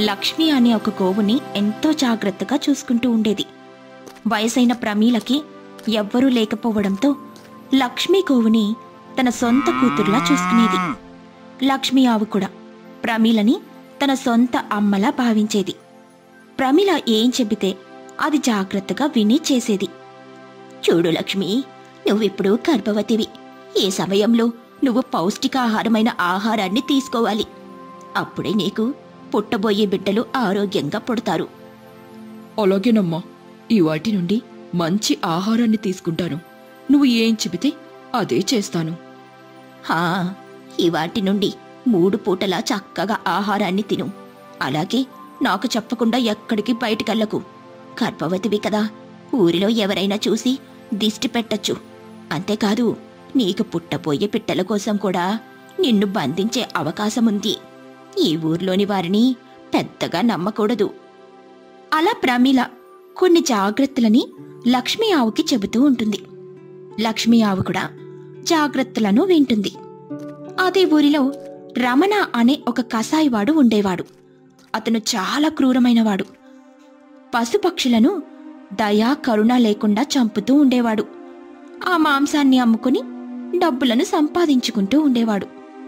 లక్ష్మి అనే ఒక గోవుని ఎంతో జాగ్రత్తగా చూసుకుంటూ ఉండేది వయసైన ప్రమీలకి ఎవ్వరూ లేకపోవడంతో లక్ష్మీ గోవుని తన సొంత కూతురులా చూసుకునేది లక్ష్మీ ఆవు కూడా ప్రమీలని తన సొంత అమ్మలా భావించేది ప్రమీల ఏం చెబితే అది జాగ్రత్తగా విని చేసేది చూడు లక్ష్మి నువ్విప్పుడు గర్భవతివి ఈ సమయంలో నువ్వు పౌష్టికాహారమైన ఆహారాన్ని తీసుకోవాలి అప్పుడే నీకు పుట్టబోయే బిడ్డలు ఆరోగ్యంగా పుడతారు అలాగేనమ్మా ఈ వాటి నుండి మంచి ఆహారాన్ని తీసుకుంటాను నువ్వు ఏం చెబితే అదే చేస్తాను హా ఈ వాటి నుండి మూడు పూటలా చక్కగా ఆహారాన్ని తిను అలాగే నాకు చెప్పకుండా ఎక్కడికి బయటికెళ్లకు గర్భవతివి కదా ఊరిలో ఎవరైనా చూసి దిష్టి పెట్టచ్చు అంతేకాదు నీకు పుట్టబోయే పిట్టల కోసం కూడా నిన్ను బంధించే అవకాశముంది ఈ ఊర్లోని వారిని పెద్దగా నమ్మకూడదు అలా ప్రమీల కొన్ని జాగ్రత్తలని లక్ష్మీ ఆవుకి చెబుతూ ఉంటుంది లక్ష్మీ ఆవు కూడా జాగ్రత్తలను వింటుంది అదే ఊరిలో రమణ అనే ఒక కసాయివాడు ఉండేవాడు అతను చాలా క్రూరమైనవాడు పశుపక్షులను దయా కరుణ లేకుండా చంపుతూ ఉండేవాడు ఆ మాంసాన్ని అమ్ముకుని డబ్బులను సంపాదించుకుంటూ ఉండేవాడు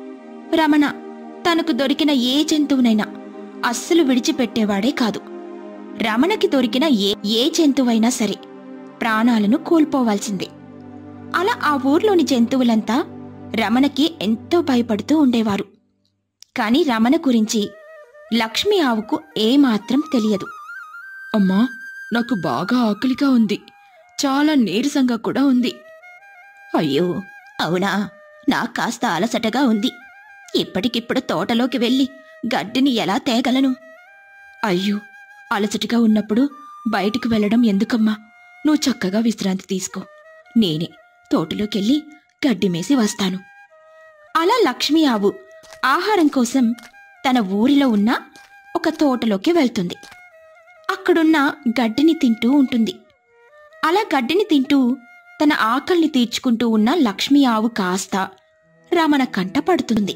రమణ తనకు దొరికిన ఏ జంతువునైనా అస్సలు విడిచిపెట్టేవాడే కాదు రమణకి దొరికిన ఏ ఏ జంతువైనా సరే ప్రాణాలను కోల్పోవాల్సిందే అలా ఆ ఊర్లోని జంతువులంతా రమణకి ఎంతో భయపడుతూ ఉండేవారు కాని రమణ గురించి లక్ష్మి ఆవుకు ఏమాత్రం తెలియదు అమ్మా నాకు బాగా ఆకలిగా ఉంది చాలా నీరసంగా కూడా ఉంది అయ్యో అవునా నాకు కాస్త అలసటగా ఉంది ఇప్పటికిప్పుడు తోటలోకి వెళ్ళి గడ్డిని ఎలా తేగలను అయ్యో అలసటగా ఉన్నప్పుడు బయటికి వెళ్ళడం ఎందుకమ్మా నువ్వు చక్కగా విశ్రాంతి తీసుకో నేనే తోటలోకెళ్ళి గడ్డి మేసి వస్తాను అలా లక్ష్మీ ఆవు ఆహారం కోసం తన ఊరిలో ఉన్న ఒక తోటలోకి వెళ్తుంది అక్కడున్న గడ్డిని తింటూ ఉంటుంది అలా గడ్డిని తింటూ తన ఆకలిని తీర్చుకుంటూ ఉన్న లక్ష్మీ ఆవు కాస్త రమణ కంట పడుతుంది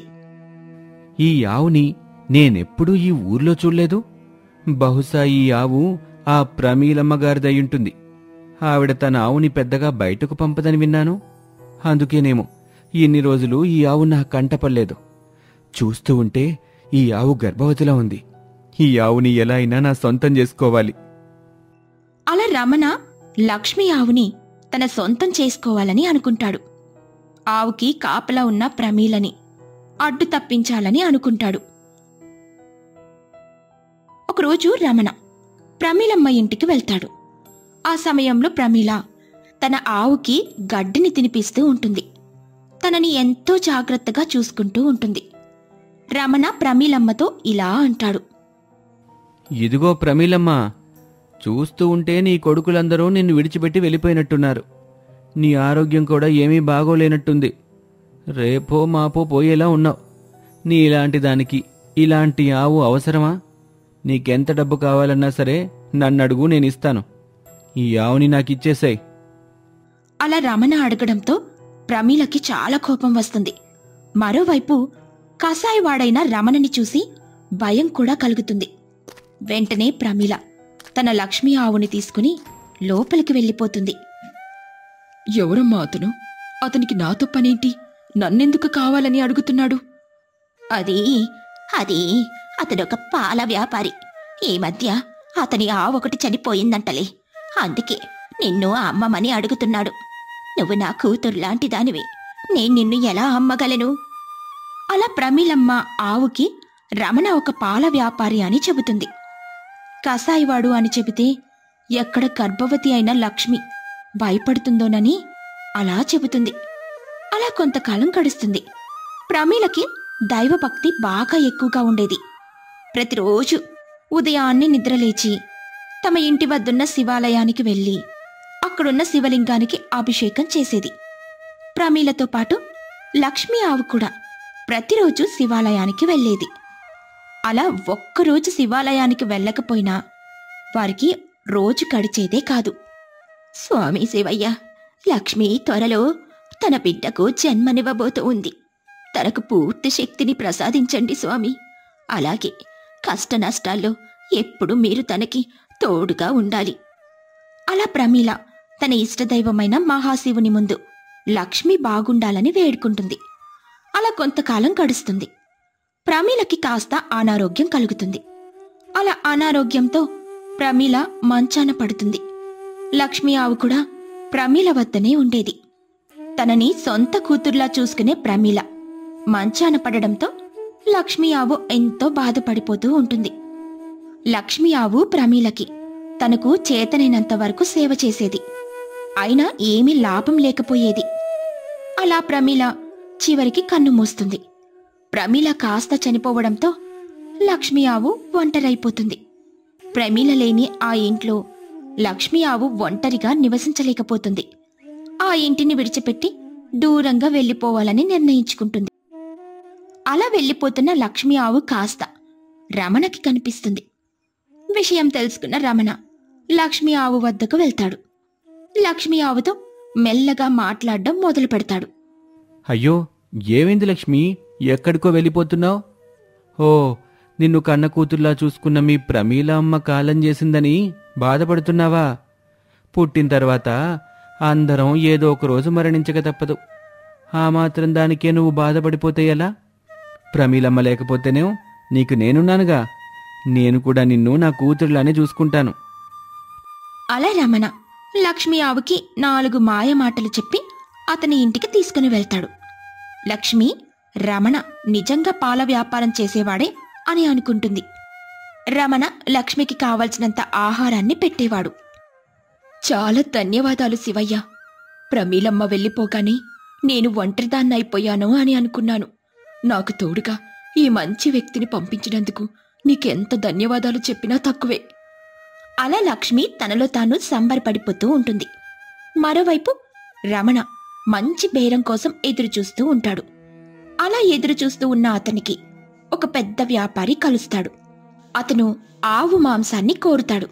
ఈ ఆవుని నేనెప్పుడూ ఈ ఊర్లో చూడలేదు బహుశా ఈ ఆవు ఆ ప్రమీలమ్మ గారిదయ్యుంటుంది ఆవిడ తన ఆవుని పెద్దగా బయటకు పంపదని విన్నాను అందుకేనేమో ఇన్ని రోజులు ఈ ఆవు నా కంటపడలేదు చూస్తూ ఉంటే ఈ ఆవు గర్భవతిలా ఉంది ఈ ఆవుని ఎలా అయినా నా సొంతం చేసుకోవాలి అలా రమణ లక్ష్మీ ఆవుని తన సొంతం చేసుకోవాలని అనుకుంటాడు ఆవుకి కాపలా ఉన్న ప్రమీలని అడ్డు తప్పించాలని అనుకుంటాడు ఒకరోజు రమణ ప్రమీలమ్మ ఇంటికి వెళ్తాడు ఆ సమయంలో ప్రమీల తన ఆవుకి గడ్డిని తినిపిస్తూ ఉంటుంది తనని ఎంతో జాగ్రత్తగా చూసుకుంటూ ఉంటుంది రమణ ప్రమీలమ్మతో ఇలా అంటాడు ఇదిగో ప్రమీలమ్మ చూస్తూ ఉంటే నీ కొడుకులందరూ నిన్ను విడిచిపెట్టి వెళ్ళిపోయినట్టున్నారు నీ ఆరోగ్యం కూడా ఏమీ బాగోలేనట్టుంది రేపో మాపో పోయేలా ఉన్నావు నీ ఇలాంటి దానికి ఇలాంటి ఆవు అవసరమా నీకెంత డబ్బు కావాలన్నా సరే నన్ను అడుగు నేను ఇస్తాను ఈ ఆవుని నాకిచ్చేసాయి అలా రమణ అడగడంతో ప్రమీలకి చాలా కోపం వస్తుంది మరోవైపు కసాయివాడైన రమణని చూసి భయం కూడా కలుగుతుంది వెంటనే ప్రమీల తన లక్ష్మీ ఆవుని తీసుకుని లోపలికి వెళ్ళిపోతుంది ఎవరమ్మా అతను అతనికి నాతో పనేంటి నన్నెందుకు కావాలని అడుగుతున్నాడు అది అది అతడొక పాల వ్యాపారి ఈ మధ్య అతని ఆవు ఒకటి చనిపోయిందంటలే అందుకే నిన్ను అమ్మమని అడుగుతున్నాడు నువ్వు నా కూతురులాంటి దానివి నేను నిన్ను ఎలా అమ్మగలను అలా ప్రమీలమ్మ ఆవుకి రమణ ఒక పాల వ్యాపారి అని చెబుతుంది కసాయివాడు అని చెబితే ఎక్కడ గర్భవతి అయిన లక్ష్మి భయపడుతుందోనని అలా చెబుతుంది అలా కొంతకాలం గడుస్తుంది ప్రమీలకి దైవభక్తి బాగా ఎక్కువగా ఉండేది ప్రతిరోజు ఉదయాన్నే నిద్రలేచి తమ ఇంటి వద్దున్న శివాలయానికి వెళ్ళి అక్కడున్న శివలింగానికి అభిషేకం చేసేది ప్రమీలతో పాటు లక్ష్మీ ఆవు కూడా ప్రతిరోజు శివాలయానికి వెళ్ళేది అలా ఒక్కరోజు శివాలయానికి వెళ్ళకపోయినా వారికి రోజు గడిచేదే కాదు స్వామి శివయ్య లక్ష్మి త్వరలో తన బిడ్డకు జన్మనివ్వబోతూ ఉంది తనకు పూర్తి శక్తిని ప్రసాదించండి స్వామి అలాగే కష్ట నష్టాల్లో ఎప్పుడు మీరు తనకి తోడుగా ఉండాలి అలా ప్రమీల తన ఇష్టదైవమైన మహాశివుని ముందు లక్ష్మి బాగుండాలని వేడుకుంటుంది అలా కొంతకాలం గడుస్తుంది ప్రమీలకి కాస్త అనారోగ్యం కలుగుతుంది అలా అనారోగ్యంతో ప్రమీల మంచాన పడుతుంది లక్ష్మి ఆవు కూడా ప్రమీల వద్దనే ఉండేది తనని సొంత కూతుర్లా చూసుకునే ప్రమీల మంచాన పడడంతో లక్ష్మి ఆవు ఎంతో బాధపడిపోతూ ఉంటుంది లక్ష్మి ఆవు ప్రమీలకి తనకు చేతనైనంత వరకు సేవ చేసేది అయినా ఏమీ లాభం లేకపోయేది అలా ప్రమీల చివరికి కన్ను మూస్తుంది ప్రమీల కాస్త చనిపోవడంతో లక్ష్మి ఆవు ఒంటరైపోతుంది ప్రమీల లేని ఆ ఇంట్లో లక్ష్మి ఆవు ఒంటరిగా నివసించలేకపోతుంది ఆ ఇంటిని విడిచిపెట్టి దూరంగా వెళ్ళిపోవాలని నిర్ణయించుకుంటుంది అలా వెళ్ళిపోతున్న లక్ష్మి ఆవు కాస్త రమణకి కనిపిస్తుంది విషయం తెలుసుకున్న రమణ లక్ష్మి ఆవు వద్దకు వెళ్తాడు లక్ష్మి ఆవుతో మెల్లగా మాట్లాడడం మొదలు పెడతాడు అయ్యో ఏమైంది లక్ష్మి ఎక్కడికో వెళ్ళిపోతున్నావు ఓ నిన్ను కన్న కూతుర్లా చూసుకున్న మీ ప్రమీల అమ్మ కాలం చేసిందని బాధపడుతున్నావా పుట్టిన తర్వాత అందరం ఏదో ఒక రోజు మరణించక తప్పదు ఆ మాత్రం దానికే నువ్వు బాధపడిపోతే ఎలా ప్రమీలమ్మ లేకపోతేనేం నీకు నేనున్నానుగా నేను కూడా నిన్ను నా కూతురులానే చూసుకుంటాను అలా రమణ లక్ష్మి ఆవుకి నాలుగు మాయ మాటలు చెప్పి అతని ఇంటికి తీసుకుని వెళ్తాడు లక్ష్మి రమణ నిజంగా పాల వ్యాపారం చేసేవాడే అని అనుకుంటుంది రమణ లక్ష్మికి కావలసినంత ఆహారాన్ని పెట్టేవాడు చాలా ధన్యవాదాలు శివయ్య ప్రమీలమ్మ వెళ్ళిపోగానే నేను ఒంటరిదాన్నైపోయాను అని అనుకున్నాను నాకు తోడుగా ఈ మంచి వ్యక్తిని పంపించినందుకు నీకెంత ధన్యవాదాలు చెప్పినా తక్కువే అలా లక్ష్మి తనలో తాను సంబరపడిపోతూ ఉంటుంది మరోవైపు రమణ మంచి బేరం కోసం ఎదురుచూస్తూ ఉంటాడు అలా ఎదురుచూస్తూ ఉన్న అతనికి ఒక పెద్ద వ్యాపారి కలుస్తాడు అతను ఆవు మాంసాన్ని కోరుతాడు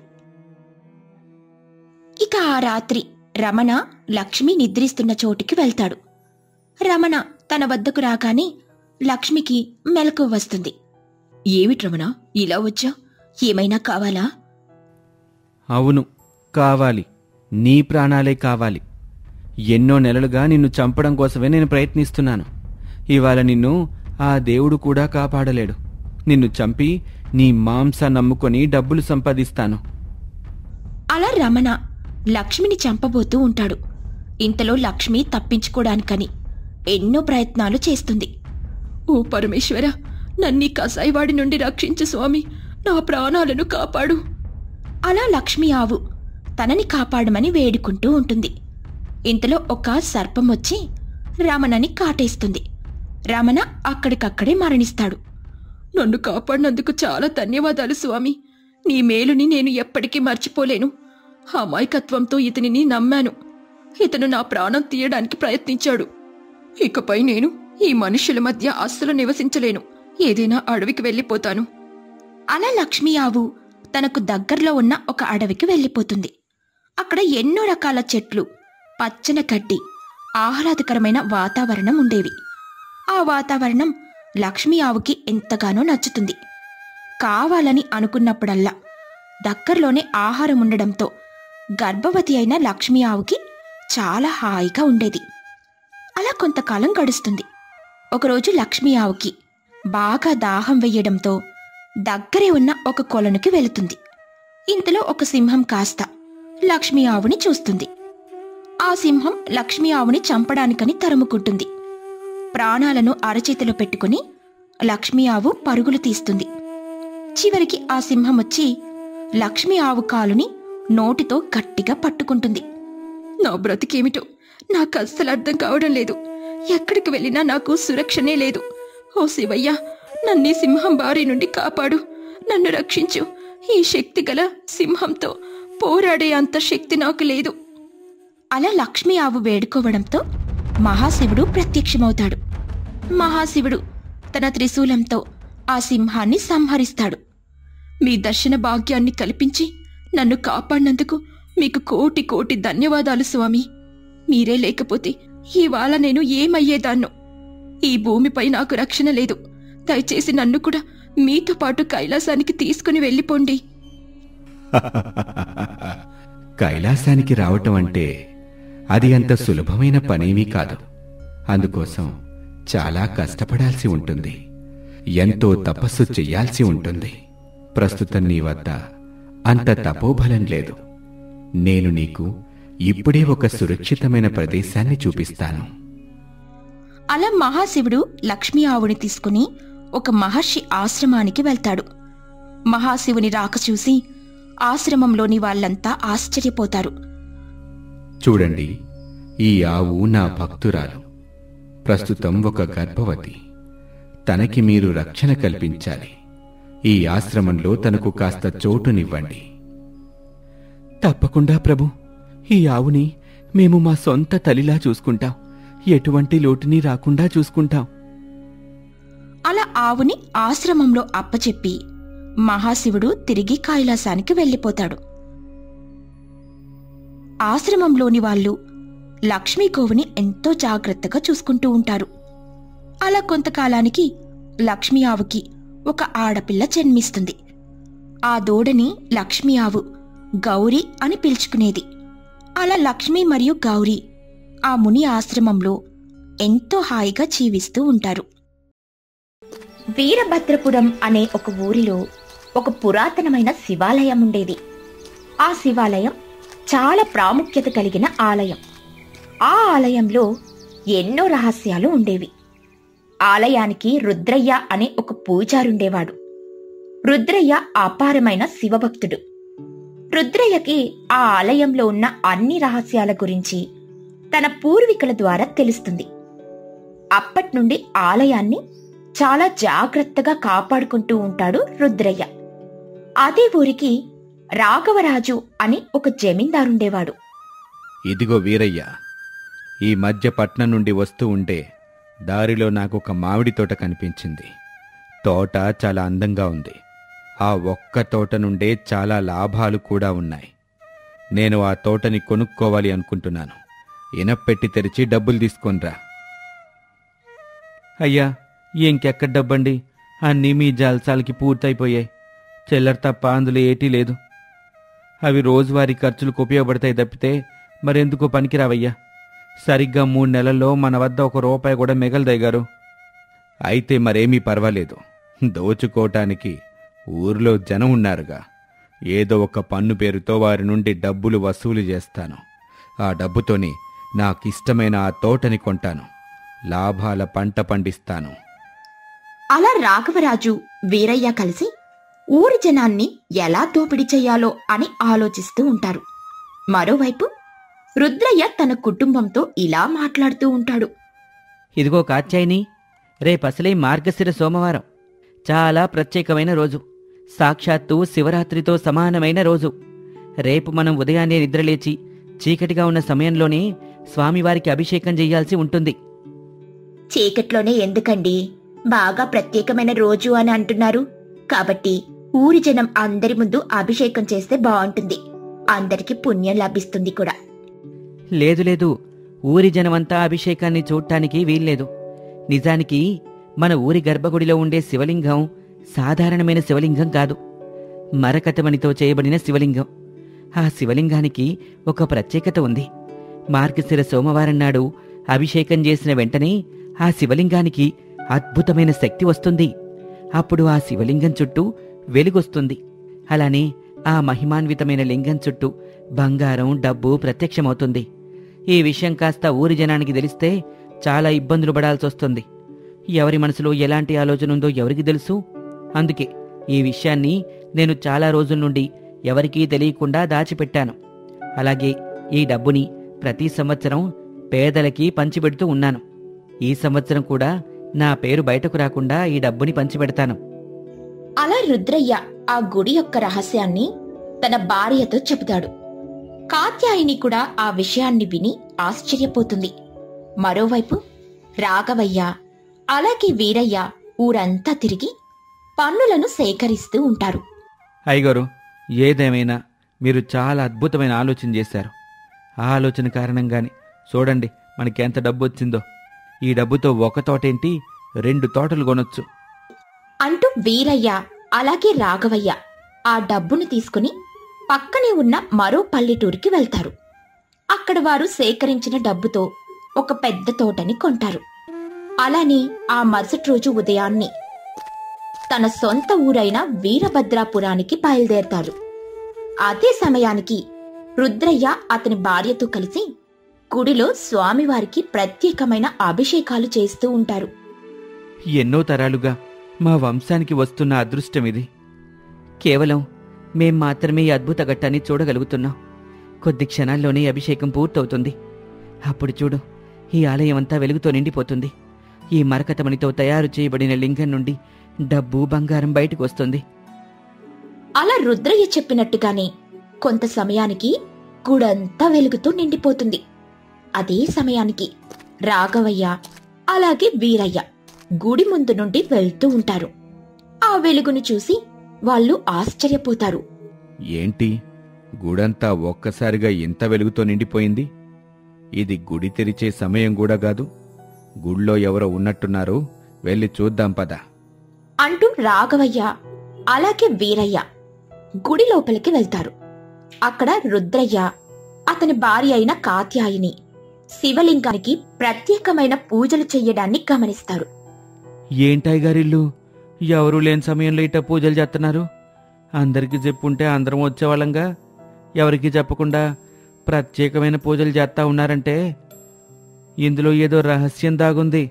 ఇక ఆ రాత్రి రమణ లక్ష్మి నిద్రిస్తున్న చోటికి వెళ్తాడు రమణ తన వద్దకు రాగానే లక్ష్మికి మెలకు వస్తుంది ఏమిటి రమణ ఇలా వచ్చా ఏమైనా కావాలా అవును కావాలి నీ ప్రాణాలే కావాలి ఎన్నో నెలలుగా నిన్ను చంపడం కోసమే నేను ప్రయత్నిస్తున్నాను ఇవాళ నిన్ను ఆ దేవుడు కూడా కాపాడలేడు నిన్ను చంపి నీ మాంస నమ్ముకొని డబ్బులు సంపాదిస్తాను అలా రమణ లక్ష్మిని చంపబోతూ ఉంటాడు ఇంతలో లక్ష్మి తప్పించుకోవడానికని ఎన్నో ప్రయత్నాలు చేస్తుంది ఓ పరమేశ్వర నన్నీ కసాయివాడి నుండి రక్షించు స్వామి నా ప్రాణాలను కాపాడు అలా లక్ష్మి ఆవు తనని కాపాడమని వేడుకుంటూ ఉంటుంది ఇంతలో ఒక సర్పం వచ్చి రమణని కాటేస్తుంది రమణ అక్కడికక్కడే మరణిస్తాడు నన్ను కాపాడినందుకు చాలా ధన్యవాదాలు స్వామి నీ మేలుని నేను ఎప్పటికీ మర్చిపోలేను అమాయకత్వంతో ఇతనిని నమ్మాను ఇతను నా ప్రాణం తీయడానికి ప్రయత్నించాడు ఇకపై నేను ఈ మనుషుల మధ్య అస్సలు నివసించలేను ఏదైనా అడవికి వెళ్ళిపోతాను అలా లక్ష్మీ ఆవు తనకు దగ్గరలో ఉన్న ఒక అడవికి వెళ్ళిపోతుంది అక్కడ ఎన్నో రకాల చెట్లు పచ్చన గడ్డి ఆహ్లాదకరమైన వాతావరణం ఉండేవి ఆ వాతావరణం లక్ష్మీ ఆవుకి ఎంతగానో నచ్చుతుంది కావాలని అనుకున్నప్పుడల్లా దగ్గరలోనే ఆహారం ఉండడంతో గర్భవతి అయిన లక్ష్మీ ఆవుకి చాలా హాయిగా ఉండేది అలా కొంతకాలం గడుస్తుంది ఒకరోజు లక్ష్మీ ఆవుకి బాగా దాహం వెయ్యడంతో దగ్గరే ఉన్న ఒక కొలనుకి వెళుతుంది ఇంతలో ఒక సింహం కాస్త లక్ష్మీ ఆవుని చూస్తుంది ఆ సింహం లక్ష్మీ ఆవుని చంపడానికని తరుముకుంటుంది ప్రాణాలను అరచేతిలో పెట్టుకుని లక్ష్మీ ఆవు పరుగులు తీస్తుంది చివరికి ఆ సింహం వచ్చి లక్ష్మీ ఆవు కాలుని నోటితో గట్టిగా పట్టుకుంటుంది నా బ్రతికేమిటో నాకు అస్సలు అర్థం కావడం లేదు ఎక్కడికి వెళ్ళినా నాకు సురక్షనే లేదు ఓ శివయ్య నన్ను ఈ సింహం బారి నుండి కాపాడు నన్ను రక్షించు ఈ శక్తి గల సింహంతో పోరాడే అంత శక్తి నాకు లేదు అలా లక్ష్మీ ఆవు వేడుకోవడంతో మహాశివుడు ప్రత్యక్షమవుతాడు మహాశివుడు తన త్రిశూలంతో ఆ సింహాన్ని సంహరిస్తాడు మీ దర్శన భాగ్యాన్ని కల్పించి నన్ను కాపాడినందుకు మీకు కోటి కోటి ధన్యవాదాలు స్వామి మీరే లేకపోతే ఇవాళ నేను ఏమయ్యేదాన్నో ఈ భూమిపై నాకు రక్షణ లేదు దయచేసి నన్ను కూడా మీతో పాటు కైలాసానికి తీసుకుని వెళ్ళిపోండి కైలాసానికి రావటం అంటే అది అంత సులభమైన పనేమీ కాదు అందుకోసం చాలా కష్టపడాల్సి ఉంటుంది ఎంతో తపస్సు చెయ్యాల్సి ఉంటుంది ప్రస్తుతం నీ వద్ద అంత తపోబలం లేదు నేను నీకు ఇప్పుడే ఒక సురక్షితమైన ప్రదేశాన్ని చూపిస్తాను అలా మహాశివుడు లక్ష్మీ ఆవుని తీసుకుని ఒక మహర్షి ఆశ్రమానికి వెళ్తాడు మహాశివుని రాక చూసి ఆశ్రమంలోని వాళ్ళంతా ఆశ్చర్యపోతారు చూడండి ఈ ఆవు నా భక్తురాలు ప్రస్తుతం ఒక గర్భవతి తనకి మీరు రక్షణ కల్పించాలి ఈ ఆశ్రమంలో తనకు కాస్త చోటునివ్వండి తప్పకుండా ప్రభు ఈ ఆవుని మేము మా సొంత తల్లిలా చూసుకుంటాం ఎటువంటి లోటుని రాకుండా చూసుకుంటాం అలా ఆవుని ఆశ్రమంలో అప్పచెప్పి మహాశివుడు తిరిగి కైలాసానికి వెళ్ళిపోతాడు ఆశ్రమంలోని వాళ్ళు లక్ష్మీ గోవుని ఎంతో జాగ్రత్తగా చూసుకుంటూ ఉంటారు అలా కొంతకాలానికి లక్ష్మీ ఆవుకి ఒక ఆడపిల్ల జన్మిస్తుంది ఆ దూడని లక్ష్మీ ఆవు గౌరీ అని పిలుచుకునేది అలా లక్ష్మి మరియు గౌరీ ఆ ముని ఆశ్రమంలో ఎంతో హాయిగా జీవిస్తూ ఉంటారు వీరభద్రపురం అనే ఒక ఊరిలో ఒక పురాతనమైన శివాలయం ఉండేది ఆ శివాలయం చాలా ప్రాముఖ్యత కలిగిన ఆలయం ఆ ఆలయంలో ఎన్నో రహస్యాలు ఉండేవి ఆలయానికి రుద్రయ్య అనే ఒక పూజారుండేవాడు రుద్రయ్య అపారమైన శివభక్తుడు రుద్రయ్యకి ఆ ఆలయంలో ఉన్న అన్ని రహస్యాల గురించి తన పూర్వీకుల ద్వారా తెలుస్తుంది అప్పట్నుండి ఆలయాన్ని చాలా జాగ్రత్తగా కాపాడుకుంటూ ఉంటాడు రుద్రయ్య అదే ఊరికి రాఘవరాజు అని ఒక జమీందారుండేవాడు ఇదిగో వీరయ్య ఈ మధ్య పట్నం నుండి వస్తూ ఉంటే దారిలో నాకు ఒక మామిడి తోట కనిపించింది తోట చాలా అందంగా ఉంది ఆ ఒక్క తోట నుండే చాలా లాభాలు కూడా ఉన్నాయి నేను ఆ తోటని కొనుక్కోవాలి అనుకుంటున్నాను ఇనపెట్టి తెరిచి డబ్బులు తీసుకొనిరా అయ్యా ఇంకెక్కడ డబ్బండి అన్నీ మీ జల్సాలకి పూర్తయిపోయాయి చిల్లర తప్ప అందులో ఏటీ లేదు అవి రోజువారీ ఖర్చులకు ఉపయోగపడతాయి తప్పితే మరెందుకో పనికిరావయ్యా సరిగ్గా మూడు నెలల్లో మన వద్ద ఒక రూపాయి కూడా మిగలదయ్యారు అయితే మరేమీ పర్వాలేదు దోచుకోవటానికి ఊర్లో జనం ఉన్నారుగా ఏదో ఒక పన్ను పేరుతో వారి నుండి డబ్బులు వసూలు చేస్తాను ఆ డబ్బుతోని నాకిష్టమైన ఆ తోటని కొంటాను లాభాల పంట పండిస్తాను అలా రాఘవరాజు వీరయ్య కలిసి ఊరి జనాన్ని ఎలా దోపిడీ చెయ్యాలో అని ఆలోచిస్తూ ఉంటారు మరోవైపు రుద్రయ్య తన కుటుంబంతో ఇలా మాట్లాడుతూ ఉంటాడు ఇదిగో కాత్యాయిని రేపసలే మార్గశిర సోమవారం చాలా ప్రత్యేకమైన రోజు సాక్షాత్తు శివరాత్రితో సమానమైన రోజు రేపు మనం ఉదయాన్నే నిద్రలేచి చీకటిగా ఉన్న సమయంలోనే స్వామివారికి అభిషేకం చెయ్యాల్సి ఉంటుంది చీకట్లోనే ఎందుకండి బాగా ప్రత్యేకమైన రోజు అని అంటున్నారు కాబట్టి ఊరి జనం అందరి ముందు అభిషేకం చేస్తే బాగుంటుంది అందరికి పుణ్యం లభిస్తుంది కూడా లేదు లేదు ఊరి జనమంతా అభిషేకాన్ని చూడటానికి వీల్లేదు నిజానికి మన ఊరి గర్భగుడిలో ఉండే శివలింగం సాధారణమైన శివలింగం కాదు మరకతమణితో చేయబడిన శివలింగం ఆ శివలింగానికి ఒక ప్రత్యేకత ఉంది మార్గశిర సోమవారం నాడు అభిషేకం చేసిన వెంటనే ఆ శివలింగానికి అద్భుతమైన శక్తి వస్తుంది అప్పుడు ఆ శివలింగం చుట్టూ వెలుగొస్తుంది అలానే ఆ మహిమాన్వితమైన లింగం చుట్టూ బంగారం డబ్బు ప్రత్యక్షమవుతుంది ఈ విషయం కాస్త ఊరి జనానికి తెలిస్తే చాలా ఇబ్బందులు పడాల్సి వస్తుంది ఎవరి మనసులో ఎలాంటి ఆలోచన ఉందో ఎవరికి తెలుసు అందుకే ఈ విషయాన్ని నేను చాలా రోజుల నుండి ఎవరికీ తెలియకుండా దాచిపెట్టాను అలాగే ఈ డబ్బుని ప్రతి సంవత్సరం పేదలకి పంచిపెడుతూ ఉన్నాను ఈ సంవత్సరం కూడా నా పేరు బయటకు రాకుండా ఈ డబ్బుని పంచిపెడతాను అలా రుద్రయ్య ఆ గుడి యొక్క రహస్యాన్ని తన భార్యతో చెబుతాడు కాత్యాయిని కూడా ఆ విషయాన్ని విని ఆశ్చర్యపోతుంది మరోవైపు రాఘవయ్య అలాగే వీరయ్య ఊరంతా తిరిగి పన్నులను సేకరిస్తూ ఉంటారు అయ్యగారు ఏదేమైనా మీరు చాలా అద్భుతమైన ఆలోచన చేశారు ఆ ఆలోచన కారణంగానే చూడండి మనకి ఎంత డబ్బు వచ్చిందో ఈ డబ్బుతో ఒక తోటేంటి రెండు తోటలు కొనొచ్చు అంటూ వీరయ్య అలాగే రాఘవయ్య ఆ డబ్బును తీసుకుని పక్కనే ఉన్న మరో పల్లెటూరికి వెళ్తారు అక్కడ వారు సేకరించిన డబ్బుతో ఒక పెద్ద తోటని కొంటారు అలానే ఆ మరుసటి రోజు ఉదయాన్నే తన సొంత ఊరైన వీరభద్రాపురానికి బయలుదేరతారు అదే సమయానికి రుద్రయ్య అతని భార్యతో కలిసి గుడిలో స్వామివారికి ప్రత్యేకమైన అభిషేకాలు చేస్తూ ఉంటారు ఎన్నో తరాలుగా మా వంశానికి వస్తున్న అదృష్టం ఇది కేవలం మేం మాత్రమే ఈ అద్భుత ఘట్టాన్ని చూడగలుగుతున్నాం కొద్ది క్షణాల్లోనే అభిషేకం పూర్తవుతుంది అప్పుడు చూడు ఈ ఆలయం అంతా వెలుగుతో నిండిపోతుంది ఈ మరకతమణితో తయారు చేయబడిన లింగం నుండి డబ్బు బంగారం బయటకు వస్తుంది అలా రుద్రయ్య చెప్పినట్టుగానే కొంత సమయానికి గుడంతా వెలుగుతూ నిండిపోతుంది అదే సమయానికి రాఘవయ్య అలాగే వీరయ్య గుడి ముందు నుండి వెళ్తూ ఉంటారు ఆ వెలుగును చూసి వాళ్ళు ఆశ్చర్యపోతారు ఏంటి గుడంతా ఒక్కసారిగా ఇంత వెలుగుతో నిండిపోయింది ఇది గుడి తెరిచే సమయం కూడా కాదు గుళ్ళో ఎవరో ఉన్నట్టున్నారు వెళ్ళి చూద్దాం పద అంటూ రాఘవయ్య అలాగే వీరయ్య గుడి లోపలికి వెళ్తారు అక్కడ రుద్రయ్య అతని భార్య అయిన కాత్యాయిని శివలింగానికి ప్రత్యేకమైన పూజలు చెయ్యడాన్ని గమనిస్తారు ఏంటాయి గారిల్లు ఎవరూ లేని సమయంలో ఇట్ట పూజలు చేస్తున్నారు అందరికీ చెప్పుంటే అందరం వచ్చేవాళ్ళంగా ఎవరికి చెప్పకుండా ప్రత్యేకమైన పూజలు చేస్తా ఉన్నారంటే ఇందులో ఏదో రహస్యం దాగుంది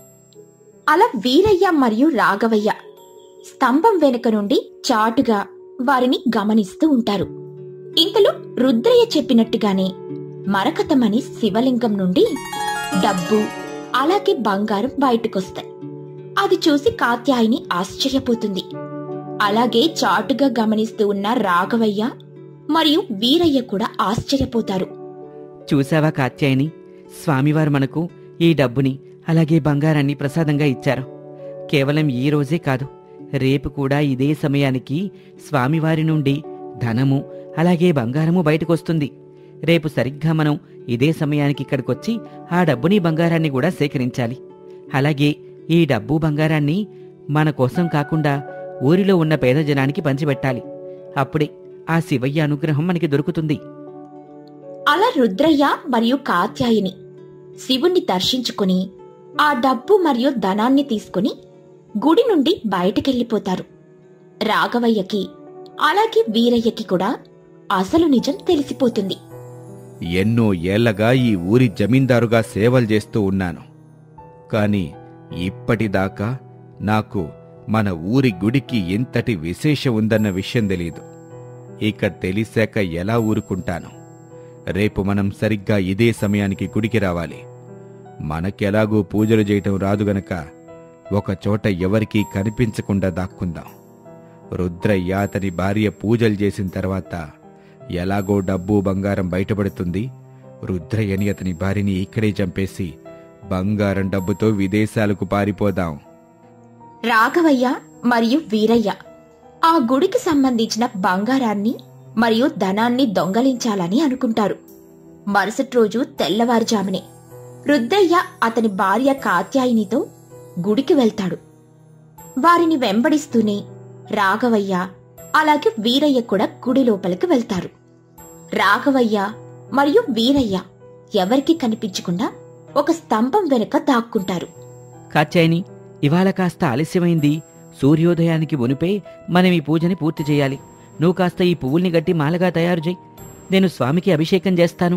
అలా వీరయ్య మరియు రాఘవయ్య స్తంభం వెనుక నుండి చాటుగా వారిని గమనిస్తూ ఉంటారు ఇంతలో రుద్రయ్య చెప్పినట్టుగానే మరకతమని శివలింగం నుండి డబ్బు అలాగే బంగారం బయటకొస్తాయి అది చూసి కాత్యాయిని ఆశ్చర్యపోతుంది అలాగే చాటుగా గమనిస్తూ ఉన్న రాఘవయ్య మరియు వీరయ్య కూడా ఆశ్చర్యపోతారు చూసావా కాత్యాయని స్వామివారు మనకు ఈ డబ్బుని అలాగే బంగారాన్ని ప్రసాదంగా ఇచ్చారు కేవలం ఈ రోజే కాదు రేపు కూడా ఇదే సమయానికి స్వామివారి నుండి ధనము అలాగే బంగారము బయటకొస్తుంది రేపు సరిగ్గా మనం ఇదే సమయానికి ఇక్కడికొచ్చి ఆ డబ్బుని బంగారాన్ని కూడా సేకరించాలి అలాగే ఈ డబ్బు బంగారాన్ని మన కోసం కాకుండా ఊరిలో ఉన్న పేద జనానికి పంచిపెట్టాలి అప్పుడే ఆ శివయ్య అనుగ్రహం మనకి దొరుకుతుంది అలా రుద్రయ్య మరియు కాత్యాయిని శివుణ్ణి దర్శించుకుని ఆ డబ్బు మరియు ధనాన్ని తీసుకుని గుడి నుండి బయటకెళ్ళిపోతారు రాఘవయ్యకి అలాగే వీరయ్యకి కూడా అసలు నిజం తెలిసిపోతుంది ఎన్నో ఏళ్లగా ఈ ఊరి జమీందారుగా సేవలు చేస్తూ ఉన్నాను కాని ఇప్పటిదాకా నాకు మన ఊరి గుడికి ఇంతటి విశేషం ఉందన్న విషయం తెలీదు ఇక తెలిసాక ఎలా ఊరుకుంటాను రేపు మనం సరిగ్గా ఇదే సమయానికి గుడికి రావాలి మనకెలాగూ పూజలు చేయటం రాదు గనక ఒక చోట ఎవరికీ కనిపించకుండా దాక్కుందాం రుద్రయ్య అతని భార్య పూజలు చేసిన తర్వాత ఎలాగో డబ్బు బంగారం బయటపడుతుంది రుద్రయ్యని అతని భార్యని ఇక్కడే చంపేసి బంగారం డబ్బుతో విదేశాలకు పారిపోదాం రాఘవయ్య మరియు వీరయ్య ఆ గుడికి సంబంధించిన బంగారాన్ని మరియు ధనాన్ని దొంగలించాలని అనుకుంటారు మరుసటి రోజు తెల్లవారుజామునే రుద్రయ్య అతని భార్య కాత్యాయినితో గుడికి వెళ్తాడు వారిని వెంబడిస్తూనే రాఘవయ్య అలాగే వీరయ్య కూడా గుడి లోపలికి వెళ్తారు రాఘవయ్య మరియు వీరయ్య ఎవరికీ కనిపించకుండా ఒక స్తంభం వెనుక దాక్కుంటారు కాచాయని ఇవాళ కాస్త ఆలస్యమైంది సూర్యోదయానికి మునిపే మనం ఈ పూజని పూర్తి చేయాలి నువ్వు కాస్త ఈ పువ్వుల్ని గట్టి మాలగా తయారు చేయి నేను స్వామికి అభిషేకం చేస్తాను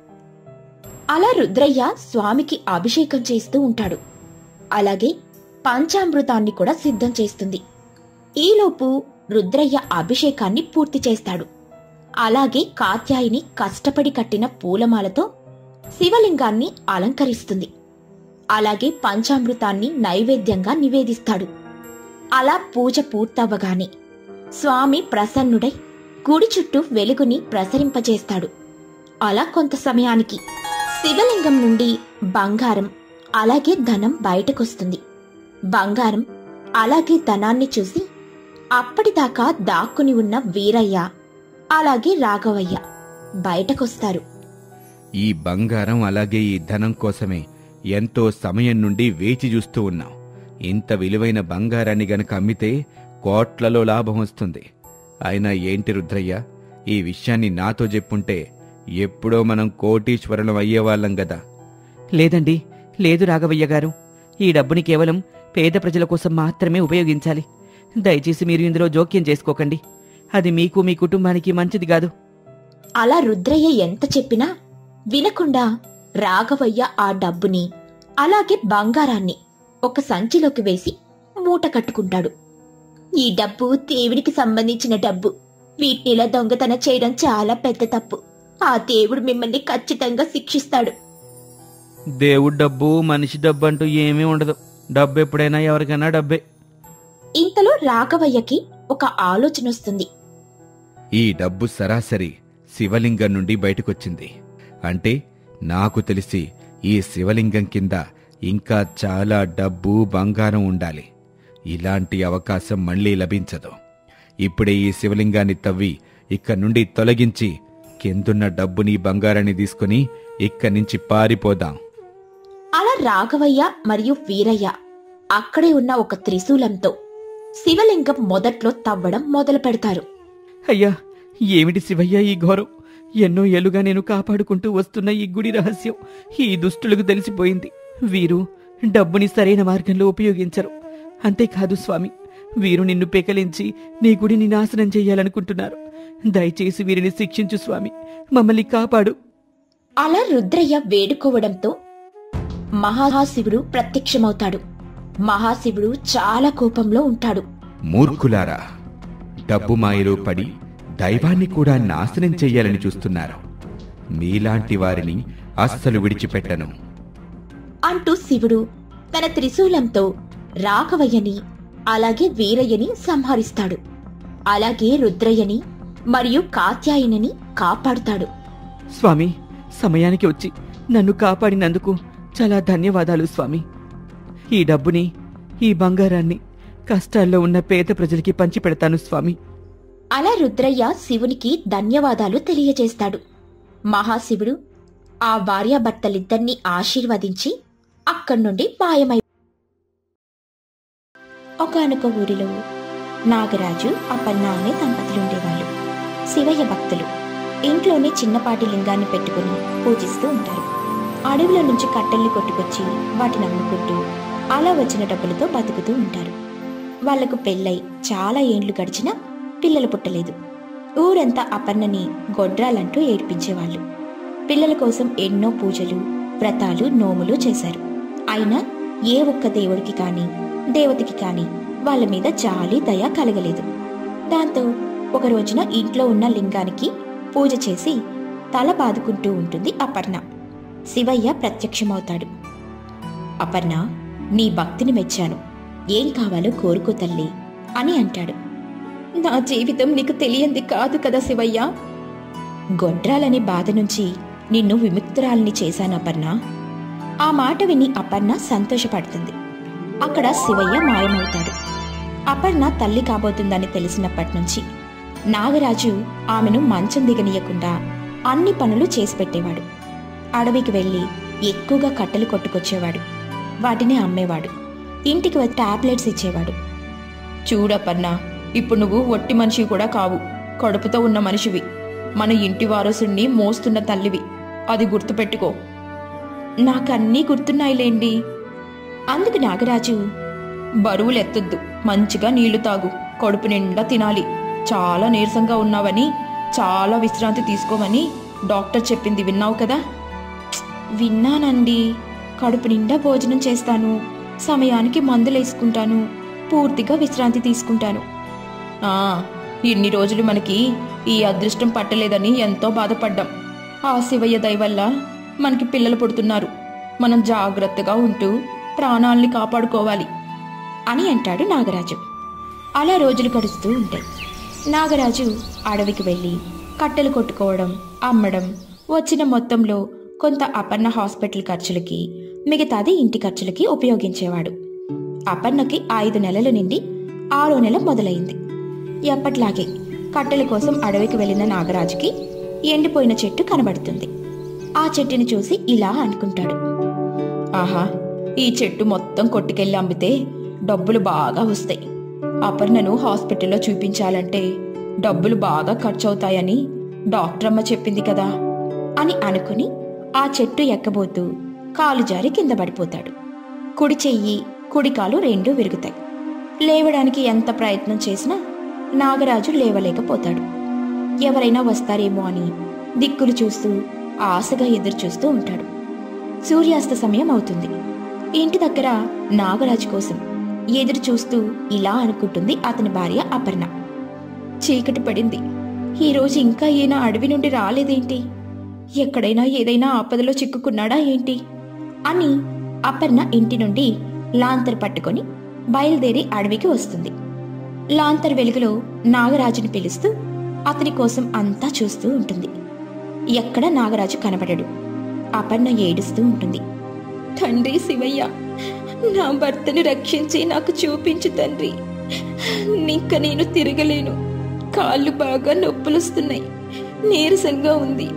అలా రుద్రయ్య స్వామికి అభిషేకం చేస్తూ ఉంటాడు అలాగే పంచామృతాన్ని కూడా సిద్ధం చేస్తుంది ఈలోపు రుద్రయ్య అభిషేకాన్ని పూర్తి చేస్తాడు అలాగే కాత్యాయిని కష్టపడి కట్టిన పూలమాలతో శివలింగాన్ని అలంకరిస్తుంది అలాగే పంచామృతాన్ని నైవేద్యంగా నివేదిస్తాడు అలా పూజ పూర్తవ్వగానే స్వామి ప్రసన్నుడై గుడి చుట్టూ వెలుగుని ప్రసరింపజేస్తాడు అలా కొంత సమయానికి శివలింగం నుండి బంగారం అలాగే ధనం బయటకొస్తుంది బంగారం అలాగే ధనాన్ని చూసి అప్పటిదాకా దాక్కుని ఉన్న వీరయ్య అలాగే రాఘవయ్య బయటకొస్తారు ఈ బంగారం అలాగే ఈ ధనం కోసమే ఎంతో సమయం నుండి వేచి చూస్తూ ఉన్నాం ఇంత విలువైన బంగారాన్ని గనక అమ్మితే కోట్లలో లాభం వస్తుంది అయినా ఏంటి రుద్రయ్య ఈ విషయాన్ని నాతో చెప్పుంటే ఎప్పుడో మనం కోటీశ్వరులం అయ్యేవాళ్ళం గదా లేదండి లేదు రాఘవయ్య గారు ఈ డబ్బుని కేవలం పేద ప్రజల కోసం మాత్రమే ఉపయోగించాలి దయచేసి మీరు ఇందులో జోక్యం చేసుకోకండి అది మీకు మీ కుటుంబానికి మంచిది కాదు అలా రుద్రయ్య ఎంత చెప్పినా వినకుండా రాఘవయ్య ఆ డబ్బుని అలాగే బంగారాన్ని ఒక సంచిలోకి వేసి మూట కట్టుకుంటాడు ఈ డబ్బు దేవుడికి సంబంధించిన డబ్బు వీటినిలా దొంగతన చేయడం చాలా పెద్ద తప్పు ఆ దేవుడు మిమ్మల్ని ఖచ్చితంగా శిక్షిస్తాడు దేవుడు డబ్బు మనిషి డబ్బు అంటూ ఏమీ ఉండదు డబ్బు ఎప్పుడైనా ఎవరికైనా డబ్బే ఇంతలో రాఘవయ్యకి ఒక ఆలోచన వస్తుంది ఈ డబ్బు సరాసరి శివలింగం నుండి బయటకొచ్చింది అంటే నాకు తెలిసి ఈ శివలింగం కింద ఇంకా చాలా డబ్బు బంగారం ఉండాలి ఇలాంటి అవకాశం మళ్ళీ లభించదు ఇప్పుడే ఈ శివలింగాన్ని తవ్వి ఇక్కడి నుండి తొలగించి కిందున్న డబ్బుని బంగారాన్ని తీసుకుని ఇక్కడి నుంచి పారిపోదాం అలా రాఘవయ్య మరియు వీరయ్య అక్కడే ఉన్న ఒక త్రిశూలంతో శివలింగం మొదట్లో తవ్వడం మొదలు పెడతారు అయ్యా ఏమిటి శివయ్య ఈ ఘోరం ఎన్నో ఏళ్లుగా నేను కాపాడుకుంటూ వస్తున్న ఈ గుడి రహస్యం ఈ దుష్టులకు తెలిసిపోయింది వీరు డబ్బుని సరైన మార్గంలో ఉపయోగించరు అంతేకాదు స్వామి వీరు నిన్ను పెకలించి నీ గుడిని నాశనం చెయ్యాలనుకుంటున్నారు దయచేసి వీరిని శిక్షించు స్వామి మమ్మల్ని కాపాడు అలా రుద్రయ్య వేడుకోవడంతో మహాశివుడు ప్రత్యక్షమవుతాడు మహాశివుడు చాలా కోపంలో ఉంటాడు మూర్ఖులారా డబ్బు మాయలో పడి దైవాన్ని కూడా నాశనం చెయ్యాలని చూస్తున్నారు మీలాంటి వారిని అస్సలు విడిచిపెట్టను అంటూ శివుడు తన త్రిశూలంతో రాఘవయ్యని అలాగే వీరయ్యని సంహరిస్తాడు అలాగే రుద్రయ్యని మరియు కాత్యాయనిని కాపాడుతాడు స్వామి సమయానికి వచ్చి నన్ను కాపాడినందుకు చాలా ధన్యవాదాలు స్వామి ఈ డబ్బుని ఈ బంగారాన్ని కష్టాల్లో ఉన్న పేద ప్రజలకి పంచిపెడతాను స్వామి అలా రుద్రయ్య శివునికి ధన్యవాదాలు తెలియజేస్తాడు మహాశివుడు ఆ భార్యాభర్తలిద్దరినీ ఆశీర్వదించి అక్కడి నుండి మాయమై ఒకనొక ఊరిలో నాగరాజు అపన్న అనే దంపతులుండేవాళ్ళు శివయ్య భక్తులు ఇంట్లోనే చిన్నపాటి లింగాన్ని పెట్టుకుని పూజిస్తూ ఉంటారు అడవిలో నుంచి కట్టెల్ని కొట్టుకొచ్చి వాటిని అమ్ముకుంటూ అలా వచ్చిన డబ్బులతో బతుకుతూ ఉంటారు వాళ్లకు పెళ్ళై చాలా ఏండ్లు గడిచినా పిల్లలు పుట్టలేదు ఊరంతా అపర్ణని గొడ్రాలంటూ ఏడ్పించేవాళ్ళు పిల్లల కోసం ఎన్నో పూజలు వ్రతాలు నోములు చేశారు అయినా ఏ ఒక్క దేవుడికి కానీ దేవతకి కానీ వాళ్ళ మీద జాలి దయ కలగలేదు దాంతో ఒక రోజున ఇంట్లో ఉన్న లింగానికి పూజ చేసి తల బాదుకుంటూ ఉంటుంది అపర్ణ శివయ్య ప్రత్యక్షమవుతాడు అపర్ణ నీ భక్తిని మెచ్చాను ఏం కావాలో కోరుకో తల్లి అని అంటాడు నా జీవితం నీకు తెలియంది కాదు కదా శివయ్య గొడ్రాలనే బాధ నుంచి నిన్ను విముక్తురాలని చేశాను అపర్ణ ఆ మాట విని అపర్ణ సంతోషపడుతుంది అక్కడ శివయ్య మాయమవుతాడు అపర్ణ తల్లి కాబోతుందని తెలిసినప్పటి నుంచి నాగరాజు ఆమెను మంచం దిగనీయకుండా అన్ని పనులు చేసి పెట్టేవాడు అడవికి వెళ్ళి ఎక్కువగా కట్టెలు కొట్టుకొచ్చేవాడు వాటిని అమ్మేవాడు ఇంటికి వచ్చి టాబ్లెట్స్ ఇచ్చేవాడు చూడపన్నా ఇప్పుడు నువ్వు ఒట్టి మనిషి కూడా కావు కడుపుతో ఉన్న మనిషివి మన ఇంటి వారసుణ్ణి మోస్తున్న తల్లివి అది గుర్తుపెట్టుకో నాకన్నీ గుర్తున్నాయిలేండి అందుకు నాగరాజు బరువులు ఎత్తొద్దు మంచిగా నీళ్లు తాగు కడుపు నిండా తినాలి చాలా నీరసంగా ఉన్నావని చాలా విశ్రాంతి తీసుకోమని డాక్టర్ చెప్పింది విన్నావు కదా విన్నానండి కడుపు నిండా భోజనం చేస్తాను సమయానికి మందులేసుకుంటాను పూర్తిగా విశ్రాంతి తీసుకుంటాను ఆ ఇన్ని రోజులు మనకి ఈ అదృష్టం పట్టలేదని ఎంతో బాధపడ్డాం ఆ శివయ్య దయ వల్ల మనకి పిల్లలు పుడుతున్నారు మనం జాగ్రత్తగా ఉంటూ ప్రాణాల్ని కాపాడుకోవాలి అని అంటాడు నాగరాజు అలా రోజులు గడుస్తూ ఉంటాయి నాగరాజు అడవికి వెళ్ళి కట్టెలు కొట్టుకోవడం అమ్మడం వచ్చిన మొత్తంలో కొంత అపర్ణ హాస్పిటల్ ఖర్చులకి మిగతాది ఇంటి ఖర్చులకి ఉపయోగించేవాడు అపర్ణకి ఐదు నెలల నుండి ఆరో నెల మొదలైంది ఎప్పట్లాగే కట్టెల కోసం అడవికి వెళ్ళిన నాగరాజుకి ఎండిపోయిన చెట్టు కనబడుతుంది ఆ చెట్టుని చూసి ఇలా అనుకుంటాడు ఆహా ఈ చెట్టు మొత్తం కొట్టుకెళ్ళి అమ్మితే డబ్బులు బాగా వస్తాయి అపర్ణను హాస్పిటల్లో చూపించాలంటే డబ్బులు బాగా ఖర్చు అవుతాయని డాక్టర్ అమ్మ చెప్పింది కదా అని అనుకుని ఆ చెట్టు ఎక్కబోతూ కాలు జారి కింద పడిపోతాడు కుడి చెయ్యి కుడి కాలు రెండూ విరుగుతాయి లేవడానికి ఎంత ప్రయత్నం చేసినా నాగరాజు లేవలేకపోతాడు ఎవరైనా వస్తారేమో అని దిక్కులు చూస్తూ ఆశగా ఎదురు చూస్తూ ఉంటాడు సూర్యాస్త సమయం అవుతుంది ఇంటి దగ్గర నాగరాజు కోసం ఎదురు చూస్తూ ఇలా అనుకుంటుంది అతని భార్య అపర్ణ చీకటి పడింది ఈరోజు ఇంకా ఈయన అడవి నుండి రాలేదేంటి ఎక్కడైనా ఏదైనా ఆపదలో చిక్కుకున్నాడా ఏంటి అని అపర్ణ ఇంటి నుండి లాంతర్ పట్టుకొని బయలుదేరి అడవికి వస్తుంది లాంతర్ వెలుగులో నాగరాజుని పిలుస్తూ అతని కోసం అంతా చూస్తూ ఉంటుంది ఎక్కడ నాగరాజు కనబడడు అపర్ణ ఏడుస్తూ ఉంటుంది తండ్రి శివయ్య నా భర్తను రక్షించి నాకు చూపించు తండ్రి ఇంక నేను తిరగలేను కాళ్ళు బాగా నొప్పులొస్తున్నాయి నీరసంగా ఉంది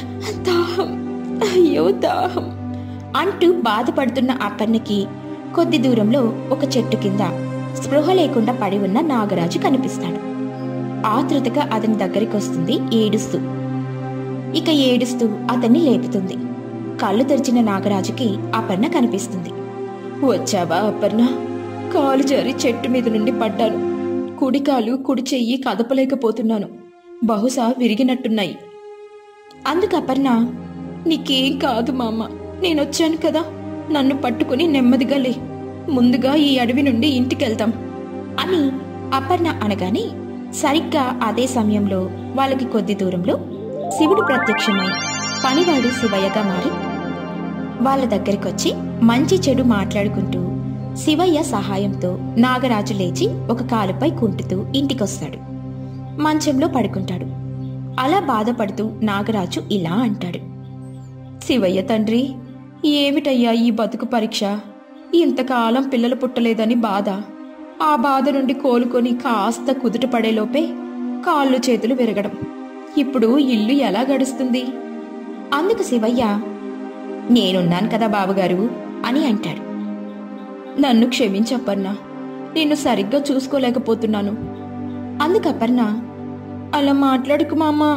దాహం అయ్యో దాహం అంటూ బాధపడుతున్న అపర్ణకి కొద్ది దూరంలో ఒక చెట్టు కింద స్పృహ లేకుండా పడి ఉన్న నాగరాజు కనిపిస్తాడు ఆతృతగా అతని దగ్గరికి వస్తుంది ఏడుస్తూ ఇక ఏడుస్తూ అతన్ని లేపుతుంది కళ్ళు తెరిచిన నాగరాజుకి అపర్ణ కనిపిస్తుంది వచ్చావా అపర్ణ కాలు జారి చెట్టు మీద నుండి పడ్డాను కుడి కాలు కుడి చెయ్యి కదపలేకపోతున్నాను బహుశా విరిగినట్టున్నాయి అందుకు అపర్ణ నీకేం కాదు మామ నేనొచ్చాను కదా నన్ను పట్టుకుని నెమ్మదిగా లే ముందుగా ఈ అడవి నుండి ఇంటికెళ్తాం అని అపర్ణ అనగానే సరిగ్గా అదే సమయంలో వాళ్ళకి కొద్ది దూరంలో శివుడు ప్రత్యక్షమై పనివాడు శివయ్యగా మారి వాళ్ళ దగ్గరికొచ్చి మంచి చెడు మాట్లాడుకుంటూ శివయ్య సహాయంతో నాగరాజు లేచి ఒక కాలుపై కుంటుతూ ఇంటికొస్తాడు మంచంలో పడుకుంటాడు అలా బాధపడుతూ నాగరాజు ఇలా అంటాడు శివయ్య తండ్రి ఏమిటయ్యా ఈ బతుకు పరీక్ష ఇంతకాలం పిల్లలు పుట్టలేదని బాధ ఆ బాధ నుండి కోలుకొని కాస్త కుదుట పడేలోపే కాళ్ళు చేతులు విరగడం ఇప్పుడు ఇల్లు ఎలా గడుస్తుంది అందుకు శివయ్య నేనున్నాను కదా బాబుగారు అని అంటాడు నన్ను క్షమించప్పన్నా నేను సరిగ్గా చూసుకోలేకపోతున్నాను అందుకు అపర్ణ అలా మాట్లాడుకు మామా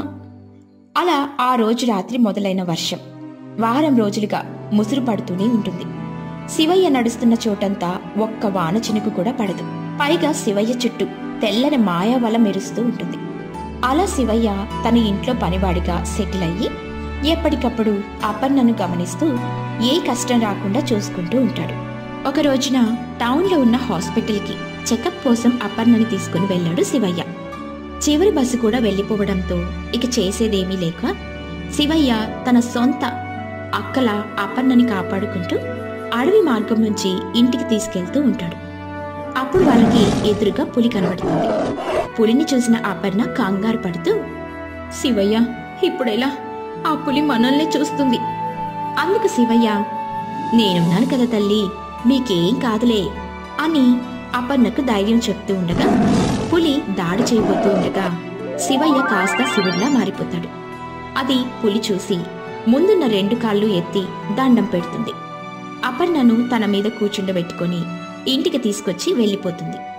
అలా ఆ రోజు రాత్రి మొదలైన వర్షం వారం రోజులుగా ముసురు పడుతూనే ఉంటుంది శివయ్య నడుస్తున్న చోటంతా ఒక్క వాన చినుకు కూడా పడదు పైగా శివయ్య చుట్టూ తెల్లని మాయావల మెరుస్తూ ఉంటుంది అలా శివయ్య తన ఇంట్లో పనివాడిగా సెటిల్ అయ్యి ఎప్పటికప్పుడు అపర్ణను గమనిస్తూ ఏ కష్టం రాకుండా చూసుకుంటూ ఉంటాడు ఒక రోజున టౌన్లో ఉన్న హాస్పిటల్కి చెకప్ కోసం అపర్ణని తీసుకుని వెళ్ళాడు శివయ్య చివరి బస్సు కూడా వెళ్ళిపోవడంతో ఇక చేసేదేమీ లేక శివయ్య తన సొంత అక్కల అపర్ణని కాపాడుకుంటూ అడవి మార్గం నుంచి ఇంటికి తీసుకెళ్తూ ఉంటాడు అప్పుడు వాళ్ళకి ఎదురుగా పులి కనబడుతుంది పులిని చూసిన అపర్ణ కంగారు పడుతూ శివయ్య ఇప్పుడెలా ఆ పులి మనల్ని చూస్తుంది అందుకు శివయ్య నేనున్నాను కదా తల్లి మీకేం కాదులే అని అపర్ణకు ధైర్యం చెప్తూ ఉండగా పులి దాడి చేయబోతూ ఉండగా శివయ్య కాస్త శివుడిలా మారిపోతాడు అది పులి చూసి ముందున్న రెండు కాళ్ళు ఎత్తి దండం పెడుతుంది అపర్ణను తన మీద కూర్చుండబెట్టుకొని ఇంటికి తీసుకొచ్చి వెళ్ళిపోతుంది